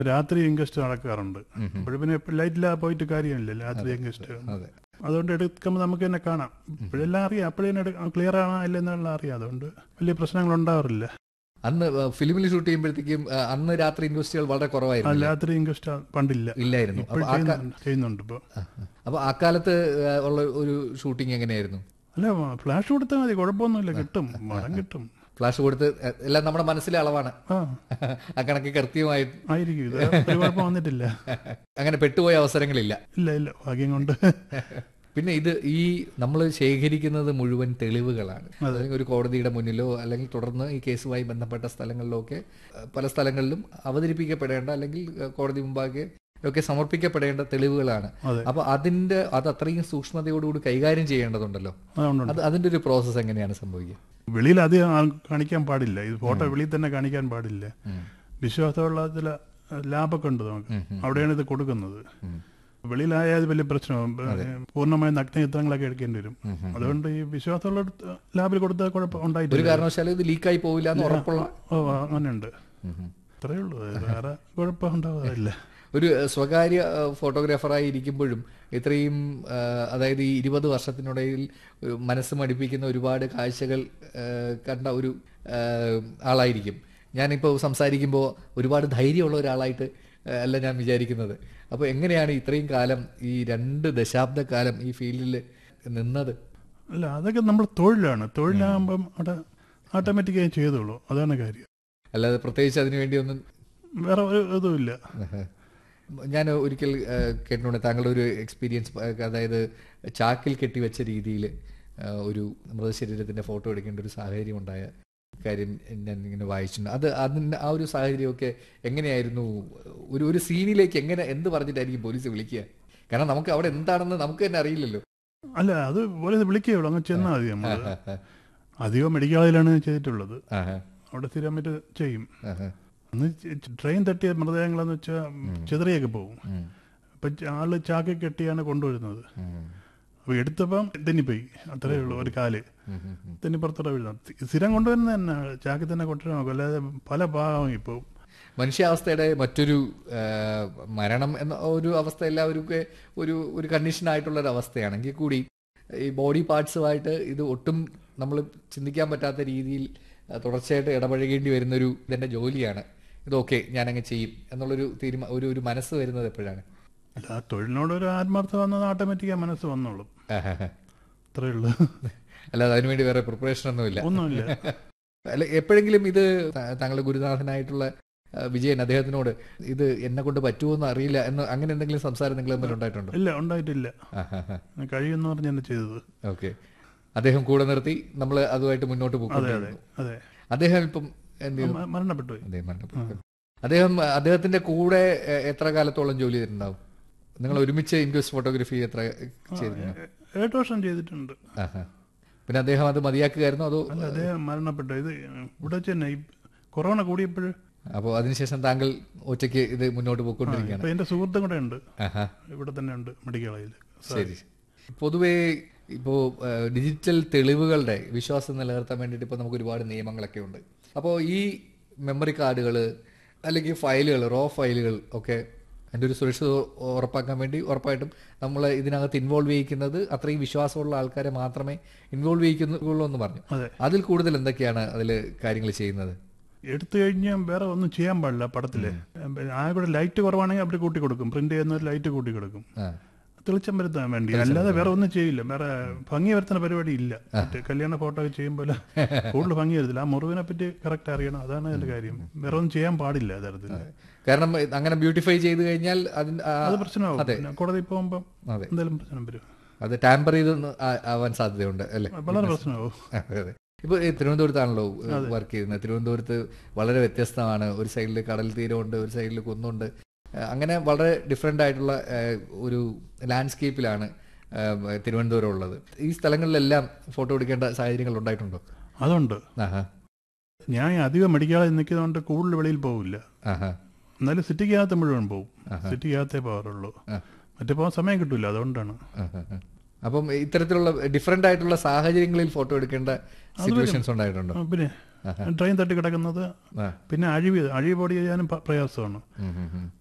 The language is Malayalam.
രാത്രി ഇൻകസ്റ്റ് നടക്കാറുണ്ട് അപ്പോൾ പിന്നെ ലൈറ്റ് ഇല്ലാതെ പോയിട്ട് കാര്യമില്ല രാത്രി ഇൻകസ്റ്റ് അതെ അതുകൊണ്ട് എടുക്കുമ്പോൾ നമുക്ക് തന്നെ കാണാം ഇപ്പോഴെല്ലാം അറിയാം അപ്പോഴേ ക്ലിയർ ആണോ ഇല്ലെന്നുള്ള അറിയാം അതുകൊണ്ട് വലിയ പ്രശ്നങ്ങൾ ഉണ്ടാവാറില്ല അന്ന് ഫിലിമിൽ ഷൂട്ട് ചെയ്യുമ്പോഴത്തേക്കും ആ, അന്ന് രാത്രി ഇൻഡസ്ട്രികൾ വളരെ ആ കുറവായിരുന്നു രാത്രി ഇൻകസ്റ്റ് പണ്ടില്ല ഇല്ലായിരുന്നു ഇപ്പോൾ അപ്പൊ ആ കാ- ചെയ്യുന്നുണ്ട് ചെയ്യുന്നുണ്ട് ഇപ്പോൾ അപ്പൊ ആ കാലത്ത് ആ, ഉള്ള ഒരു ഷൂട്ടിംഗ് എങ്ങനെയായിരുന്നു അല്ല ഫ്ലാഷ് കൊടുത്താൽ മതി കുഴപ്പമൊന്നുമില്ല കിട്ടും മരം കിട്ടും ഫ്ലാഷ് കൊടുത്ത് ആ, എല്ലാം നമ്മുടെ മനസ്സിലെ അളവാണ് ആ ആ കണക്ക് കൃത്യമായി ആയിരിക്കും ഇത് ഒരു കുഴപ്പം വന്നിട്ടില്ല അങ്ങനെ പെട്ടുപോയ അവസരങ്ങളില്ല ഇല്ല ഇല്ല ഭാഗ്യം കൊണ്ട് പിന്നെ ഇത് ഈ നമ്മൾ ശേഖരിക്കുന്നത് മുഴുവൻ തെളിവുകളാണ് അല്ലെങ്കിൽ ഒരു കോടതിയുടെ മുന്നിലോ അല്ലെങ്കിൽ തുടർന്ന് ഈ കേസുമായി ബന്ധപ്പെട്ട സ്ഥലങ്ങളിലോ ഒക്കെ അഹ് പല സ്ഥലങ്ങളിലും അവതരിപ്പിക്കപ്പെടേണ്ട അല്ലെങ്കിൽ അഹ് കോടതി മുമ്പാകെ ഒക്കെ സമർപ്പിക്കപ്പെടേണ്ട തെളിവുകളാണ് അതെ. അപ്പൊ അതിന്റെ അത് അത്രയും സൂക്ഷ്മതയോടുകൂടി കൈകാര്യം ചെയ്യേണ്ടതുണ്ടോ അതുകൊണ്ട് അത് അതിന്റെ ഒരു പ്രോസസ്സ് എങ്ങനെയാണ് സംഭവിക്കുക വെളിയിൽ അധികം ആൾ കാണിക്കാൻ പാടില്ല ഇത് ഫോട്ടോ വെളിയിൽ തന്നെ കാണിക്കാൻ പാടില്ല വിശ്വാസമുള്ള ചില ലാബൊക്കെ ഉണ്ട് നമുക്ക് അവിടെയാണ് ഇത് കൊടുക്കുന്നത് വെളിയിലായാൽ വലിയ പ്രശ്നവും പൂർണ്ണമായ നഗ്നചിത്രങ്ങളൊക്കെ എടുക്കേണ്ടി വരും അതുകൊണ്ട് ഈ വിശ്വാസമുള്ള ലാബിൽ കൊടുത്താൽ കുഴപ്പം ഒരു ഉണ്ടായിട്ടില്ല കാരണവശാലും ഇത് ലീക്കായി പോവില്ല എന്ന് ഉറപ്പുള്ള ഓ അങ്ങനെയുണ്ട് അത്രേ ഉള്ളൂ വേറെ കുഴപ്പം ഉണ്ടാവാറില്ല ഒരു അഹ്, സ്വകാര്യ അഹ്, ഫോട്ടോഗ്രാഫറായി ഇരിക്കുമ്പോഴും ഇത്രയും അഹ്, അതായത് ഈ ഇരുപത് വർഷത്തിനിടയിൽ ഒരു മനസ്സ് മടിപ്പിക്കുന്ന ഒരുപാട് കാഴ്ചകൾ അഹ്, കണ്ട ഒരു അഹ്, ആളായിരിക്കും ഞാനിപ്പോൾ സംസാരിക്കുമ്പോൾ ഒരുപാട് ധൈര്യമുള്ള ഒരാളായിട്ട് അഹ്, അല്ല ഞാൻ വിചാരിക്കുന്നത് അപ്പോൾ എങ്ങനെയാണ് ഇത്രയും കാലം ഈ രണ്ട് ദശാബ്ദ കാലം ഈ ഫീൽഡിൽ നിന്നത് അല്ല അതൊക്കെ നമ്മൾ തൊഴിലാണ് തൊഴിലാകുമ്പം അവിടെ ഓട്ടോമാറ്റിക്കായി ചെയ്തോളൂ അതാണ് കാര്യം അല്ലാതെ പ്രത്യേകിച്ച് അതിനു വേണ്ടി ഒന്നും വേറെ ഒരു ഇതുമില്ല ഞാൻ ഒരിക്കൽ ആ, കേട്ടിട്ടുണ്ട് താങ്കളുടെ ഒരു എക്സ്പീരിയൻസ് ആ, അതായത് ചാക്കിൽ കെട്ടിവെച്ച രീതിയിൽ ഒരു മൃതശരീരത്തിന്റെ ഫോട്ടോ എടുക്കേണ്ട ഒരു സാഹചര്യം ഉണ്ടായ കാര്യം ഞാൻ ഇങ്ങനെ വായിച്ചിട്ടുണ്ട് അത് അതിന് ആ ഒരു സാഹചര്യമൊക്കെ എങ്ങനെയായിരുന്നു ഒരു ഒരു സീനിലേക്ക് എങ്ങനെ എന്ത് പറഞ്ഞിട്ടായിരിക്കും പോലീസ് വിളിക്കുക കാരണം നമുക്ക് അവിടെ എന്താണെന്ന് നമുക്ക് തന്നെ അറിയില്ലല്ലോ അല്ല അത് പോലെ വിളിക്കുകയുള്ളൂ അങ്ങ് ചെന്നാൽ മതി നമ്മൾ അധികം മെഡിക്കൽ കോളേജിലാണ് ചെയ്തിട്ടുള്ളത് ആഹാ, അവിടെ സ്ഥിരമായിട്ട് ചെയ്യും ആഹാ, അന്ന് ച- ച- ട്രെയിൻ തട്ടിയ മൃതദേഹങ്ങളെന്ന് വെച്ചാൽ ചെതറിയൊക്കെ പോകും ഉം, അപ്പൊ ച- ആള് ചാക്കി കെട്ടിയാണ് കൊണ്ടുവരുന്നത് ഉം, അപ്പൊ എടുത്തപ്പം തെന്നിപ്പോയി അത്രേ ഉള്ളൂ ഒരു കാല് ഉം, ഉം, ഉം. തെന്നിപ്പുറത്തോടെ വീഴുന്നത് സ്ഥിരം കൊണ്ടുവരുന്നത് തന്നെ ചാക്കി തന്നെ കൊണ്ടുവരാൻ നോക്കും അല്ലാതെ പല ഭാഗം ഇപ്പോൾ മനുഷ്യാവസ്ഥയുടെ മറ്റൊരു ആ, മരണം എന്ന ഒരു അവസ്ഥ എല്ലാവർക്കും ഒരു ഒരു കണ്ടീഷനായിട്ടുള്ള ഒരു അവസ്ഥയാണെങ്കിൽ കൂടി ഈ ബോഡി പാർട്സുമായിട്ട് ഇത് ഒട്ടും നമ്മൾ ചിന്തിക്കാൻ പറ്റാത്ത രീതിയിൽ ആ, തുടർച്ചയായിട്ട് ഇടപഴകേണ്ടി വരുന്നൊരു ഇതെൻ്റെ ജോലിയാണ് ഇതൊക്കെ ഞാനങ്ങ് ചെയ്യും എന്നുള്ളൊരു തീരുമാ ഒരു ഒരു മനസ്സ് വരുന്നത് എപ്പോഴാണ് അല്ല ആ തൊഴിലിനോട് ഒരു ആത്മാർത്ഥം വന്നത് ഓട്ടോമാറ്റിക്കാ മനസ്സ് വന്നോളും അത്രേ ഉള്ളൂ അല്ലാതെ അതിനുവേണ്ടി വേറെ പ്രിപ്പറേഷൻ ഒന്നുമില്ല ഒന്നുമില്ല അല്ല എപ്പോഴെങ്കിലും ഇത് ത- താങ്കളുടെ ഗുരുനാഥനായിട്ടുള്ള ആ, വിജയൻ അദ്ദേഹത്തിനോട് ഇത് എന്നെ കൊണ്ട് പറ്റുമോ എന്ന് അറിയില്ല എന്ന് അങ്ങനെ എന്തെങ്കിലും സംസാരം നിങ്ങൾ തമ്മിൽ ഉണ്ടായിട്ടുണ്ടോ ഇല്ല ഉണ്ടായിട്ടില്ല ആഹാ കഴിയുമെന്ന് പറഞ്ഞാണ് ചെയ്തത് ഓക്കെ അദ്ദേഹം കൂടെ നിർത്തി നമ്മൾ അതുമായിട്ട് മുന്നോട്ട് അതെ അതെ പോകുന്നു അതെ അദ്ദേഹം ഇപ്പം എന്ത് ചെയ്തു മ- മരണപ്പെട്ടു പോയി അദ്ദേഹം മരണപ്പെട്ടു. അദ്ദേഹം അദ്ദേഹത്തിന്റെ കൂടെ എ- എത്ര കാലത്തോളം ജോലി ചെയ്തിട്ടുണ്ടാവും നിങ്ങൾ ഒരുമിച്ച് ഇൻക്വസ്റ്റ് ഫോട്ടോഗ്രാഫി എത്ര ചെയ്തിരുന്നു ഏഴ് വർഷം ചെയ്തിട്ടുണ്ട് ആഹാ. പിന്നെ അദ്ദേഹം അത് മതിയാക്കുകയായിരുന്നു അതോ അല്ല അദ്ദേഹം മരണപ്പെട്ടു ഇത് ഇവിടെ വെച്ച് തന്നെ ഈ കൊറോണ കൂടിയപ്പോൾ അപ്പോൾ അതിനുശേഷം താങ്കൾ ഒറ്റയ്ക്ക് ഇത് മുന്നോട്ട് പോയിക്കൊണ്ടിരിക്കുകയാണ് ഇപ്പൊ എന്റെ സുഹൃത്തും കൂടെ ഉണ്ട് ആഹാ ഇവിടെ തന്നെ ഉണ്ട് മെഡിക്കൽ കോളേജിൽ ശരി പൊതുവേ ഇപ്പോൾ ഡിജിറ്റൽ തെളിവുകളുടെ വിശ്വാസം നിലനിർത്താൻ വേണ്ടിയിട്ട് ഇപ്പോൾ നമുക്ക് ഒരുപാട് നിയമങ്ങളൊക്കെ ഉണ്ട് അപ്പോൾ ഈ മെമ്മറി കാർഡുകൾ അല്ലെങ്കിൽ ഫയലുകൾ റോ ഫയലുകൾ ഒക്കെ അതിൻ്റെ ഒരു സുരക്ഷിത ഉറപ്പാക്കാൻ വേണ്ടി ഉറപ്പായിട്ടും നമ്മൾ ഇതിനകത്ത് ഇൻവോൾവ് ചെയ്യിക്കുന്നത് അത്രയും വിശ്വാസമുള്ള ആൾക്കാരെ മാത്രമേ ഇൻവോൾവ് ചെയ്യിക്കുന്നുള്ളൂ എന്ന് പറഞ്ഞു അതെ അതിൽ കൂടുതൽ എന്തൊക്കെയാണ് അതിൽ കാര്യങ്ങൾ ചെയ്യുന്നത് എടുത്തു കഴിഞ്ഞാൽ വേറെ ഒന്നും ചെയ്യാൻ പാടില്ല പടത്തില് ആ കൂടെ ലൈറ്റ് കുറവാണെങ്കിൽ അവർ കൂട്ടി കൊടുക്കും പ്രിന്റ് ചെയ്യുന്ന ലൈറ്റ് കൂട്ടി കൊടുക്കും ആ തെളിച്ചം വരുത്താൻ വേണ്ടി അല്ലാതെ വേറെ ഒന്നും ചെയ്യില്ല വേറെ ഭംഗി വരുത്തുന്ന പരിപാടി ഇല്ല മറ്റേ കല്യാണ ഫോട്ടോ ഒക്കെ ചെയ്യുമ്പോൾ കൂടുതൽ ഭംഗി വരത്തില്ല ആ മുറിവിനെ പറ്റി കറക്റ്റ് അറിയണം അതാണ് അതിന്റെ കാര്യം വേറെ ഒന്നും ചെയ്യാൻ പാടില്ല തരത്തിൽ കാരണം അങ്ങനെ ബ്യൂട്ടിഫൈ ചെയ്ത് കഴിഞ്ഞാൽ അതിന് ആ- അത് പ്രശ്നമാവും പിന്നെ കോടതി പോകുമ്പോൾ അതെ എന്തെങ്കിലും പ്രശ്നം വരും അത് ടാമ്പർ ചെയ്ത് ആവാൻ സാധ്യതയുണ്ട് അല്ലേ വളരെ പ്രശ്നമാവും അതെ അതെ ഇപ്പൊ ഈ തിരുവനന്തപുരത്താണല്ലോ വർക്ക് ചെയ്യുന്നത് തിരുവനന്തപുരത്ത് വളരെ വ്യത്യസ്തമാണ് ഒരു സൈഡിൽ കടൽ തീരമുണ്ട് ഒരു സൈഡിൽ കുന്നുണ്ട് ഏഹ് അങ്ങനെ വളരെ ഡിഫറെൻ്റ് ആയിട്ടുള്ള ഏഹ് ഒരു ലാൻഡ്സ്കേപ്പിലാണ് ഏഹ് തിരുവനന്തപുരം ഉള്ളത് ഈ സ്ഥലങ്ങളിലെല്ലാം ഫോട്ടോ എടുക്കേണ്ട സാഹചര്യങ്ങൾ ഉണ്ടായിട്ടുണ്ടോ അതുണ്ട് ആഹാ ഞാൻ അധികം മെഡിക്കൽ കോളേജിൽ നിൽക്കുന്നതുകൊണ്ട് കൂടുതൽ വെളിയിൽ പോകില്ല ആഹാ എന്നാലും സിറ്റിക്കകത്ത് മുഴുവൻ പോകും സിറ്റിക്കകത്തേ പോകാറുള്ളൂ ആ. മറ്റേ പോകാൻ സമയം കിട്ടില്ല അതുകൊണ്ടാണ് ആഹാ. അപ്പം ഇത്തരത്തിലുള്ള ഡിഫറെൻ്റ് ആയിട്ടുള്ള സാഹചര്യങ്ങളിൽ ഫോട്ടോ എടുക്കേണ്ട സിറ്റുവേഷൻസ് ഉണ്ടായിട്ടുണ്ടോ ആ, പിന്നെ ആഹാ. ട്രെയിൻ തട്ടി കിടക്കുന്നത് ആ. പിന്നെ അഴിവ് അഴിവ് പൊടി ചെയ്യാനും പ- പ്രയാസമാണ് ഉം, ഉം, ഉം.